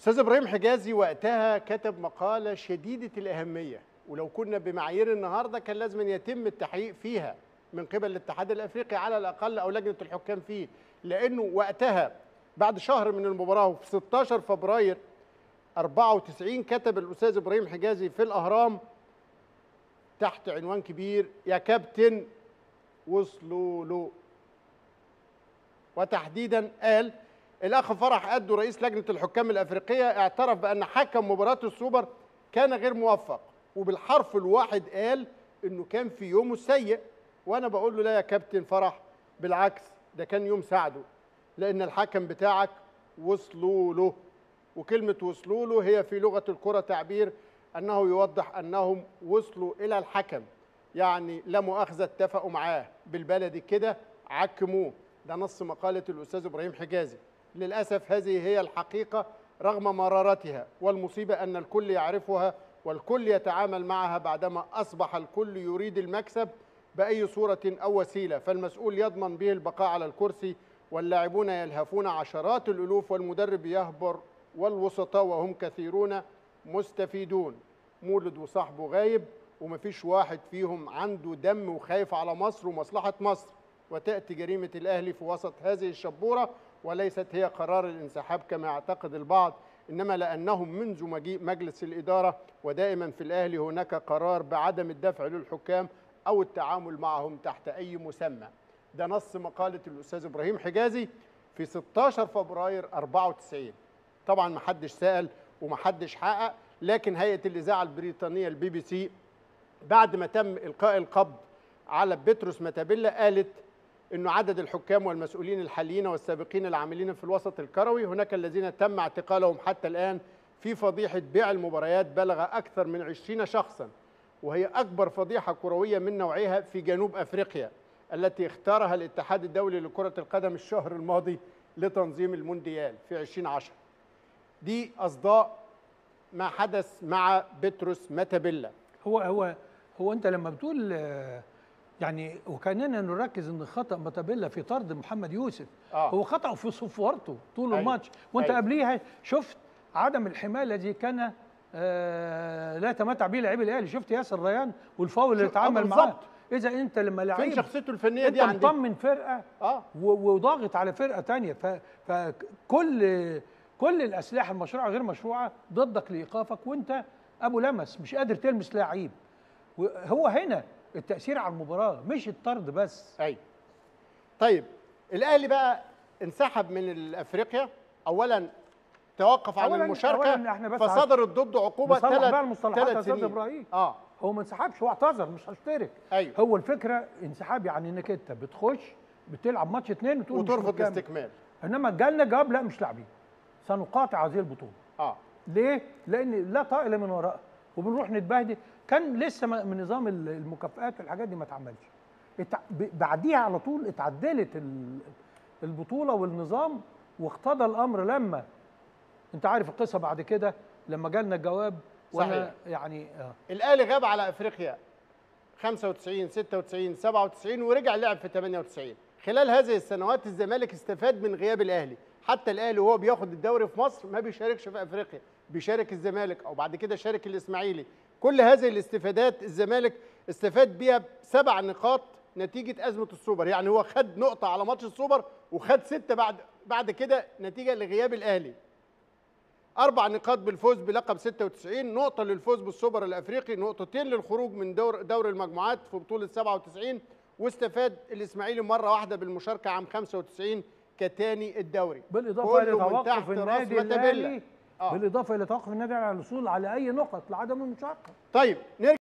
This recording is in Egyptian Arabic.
استاذ ابراهيم حجازي وقتها كتب مقاله شديده الاهميه ولو كنا بمعايير النهارده كان لازم أن يتم التحقيق فيها من قبل الاتحاد الافريقي على الاقل او لجنه الحكام فيه لانه وقتها بعد شهر من المباراه وفي 16 فبراير 94 كتب الاستاذ ابراهيم حجازي في الاهرام تحت عنوان كبير يا كابتن وصلوا له وتحديدا قال الاخ فرح قدو رئيس لجنه الحكام الافريقيه اعترف بان حكم مباراه السوبر كان غير موفق وبالحرف الواحد قال انه كان في يومه سيء وانا بقول له لا يا كابتن فرح بالعكس ده كان يوم سعده لان الحكم بتاعك وصلوا له وكلمه وصلوا له هي في لغه الكره تعبير انه يوضح انهم وصلوا الى الحكم يعني لا مؤاخذه اتفقوا معاه بالبلدي كده عكموه ده نص مقاله الاستاذ ابراهيم حجازي للاسف هذه هي الحقيقه رغم مرارتها والمصيبه ان الكل يعرفها والكل يتعامل معها بعدما اصبح الكل يريد المكسب باي صوره او وسيله فالمسؤول يضمن به البقاء على الكرسي واللاعبون يلهفون عشرات الالوف والمدرب يهبر والوسطاء وهم كثيرون مستفيدون مولد وصاحبه غايب ومفيش واحد فيهم عنده دم وخايف على مصر ومصلحه مصر وتاتي جريمه الاهلي في وسط هذه الشبوره وليست هي قرار الانسحاب كما يعتقد البعض انما لانهم منذ مجيء مجلس الاداره ودائما في الاهلي هناك قرار بعدم الدفع للحكام او التعامل معهم تحت اي مسمى ده نص مقاله الاستاذ ابراهيم حجازي في 16 فبراير 94 طبعا ما حدش سال وما حدش حقق لكن هيئه الاذاعه البريطانيه البي بي سي بعد ما تم القاء القبض على بطرس متابيلا قالت انه عدد الحكام والمسؤولين الحاليين والسابقين العاملين في الوسط الكروي هناك الذين تم اعتقالهم حتى الان في فضيحه بيع المباريات بلغ اكثر من 20 شخصا وهي اكبر فضيحه كرويه من نوعها في جنوب افريقيا التي اختارها الاتحاد الدولي لكره القدم الشهر الماضي لتنظيم المونديال في 2010 دي اصداء ما حدث مع بطرس متابيلا هو هو هو انت لما بتقول آه، يعني وكاننا نركز ان خطا متابيلا في طرد محمد يوسف آه. هو خطا في صفورته طول أيوة. الماتش وانت أيوة. قبليها شفت عدم الحمايه الذي كان آه لا يتمتع به لاعبي الاهلي شفت ياسر ريان والفاول اللي شوف، آه، اتعامل معاه بالظبط. اذا انت لما فين لعيب شخصيته الفنيه انت دي عندك مطمن فرقه اه و- وضاغط على فرقه تانية ف- فكل كل الاسلحه المشروعه غير مشروعه ضدك لايقافك وانت ابو لمس مش قادر تلمس لعيب هو هنا التاثير على المباراه مش الطرد بس ايوه طيب الاهلي بقى انسحب من افريقيا اولا توقف عن أولاً- المشاركه أولاً إحنا بس فصدرت ضده عقوبه نصلح ثلاث بقى المصطلحات يا ثلاث أستاذ سنين إبراهيم. اه هو ما انسحبش هو اعتذر مش هشترك ايوه هو الفكره انسحاب يعني انك انت بتخش بتلعب ماتش اتنين وتقول مش وترفض مكمل. الاستكمال انما جالنا جواب لا مش لاعبين سنقاطع هذه البطوله اه ليه؟ لان لا طائل من وراء وبنروح نتبهدل كان لسه ما- من نظام ال- المكافآت والحاجات دي ما اتعملش اتع- ب- بعديها على طول اتعدلت ال- البطوله والنظام واقتضى الامر لما انت عارف القصه بعد كده لما جالنا الجواب وانا صحيح. يعني آه الاهلي غاب على افريقيا 95 96 97 ورجع لعب في 98 خلال هذه السنوات الزمالك استفاد من غياب الاهلي حتى الاهلي وهو بياخد الدوري في مصر ما بيشاركش في افريقيا بيشارك الزمالك او بعد كده شارك الاسماعيلي كل هذه الاستفادات الزمالك استفاد بيها بسبع نقاط نتيجه ازمه السوبر يعني هو خد نقطه على ماتش السوبر وخد سته بعد بعد كده نتيجه لغياب الاهلي أربع نقاط بالفوز بلقب 96 نقطة للفوز بالسوبر الأفريقي نقطتين للخروج من دور دور المجموعات في بطولة 97 واستفاد الإسماعيلي مرة واحدة بالمشاركة عام 95 كتاني الدوري بالاضافه الى كله من توقف تحت راس النادي متابيلا. الاهلي آه. بالاضافه الى توقف النادي على الوصول على اي نقط لعدم المشاركه طيب نرجع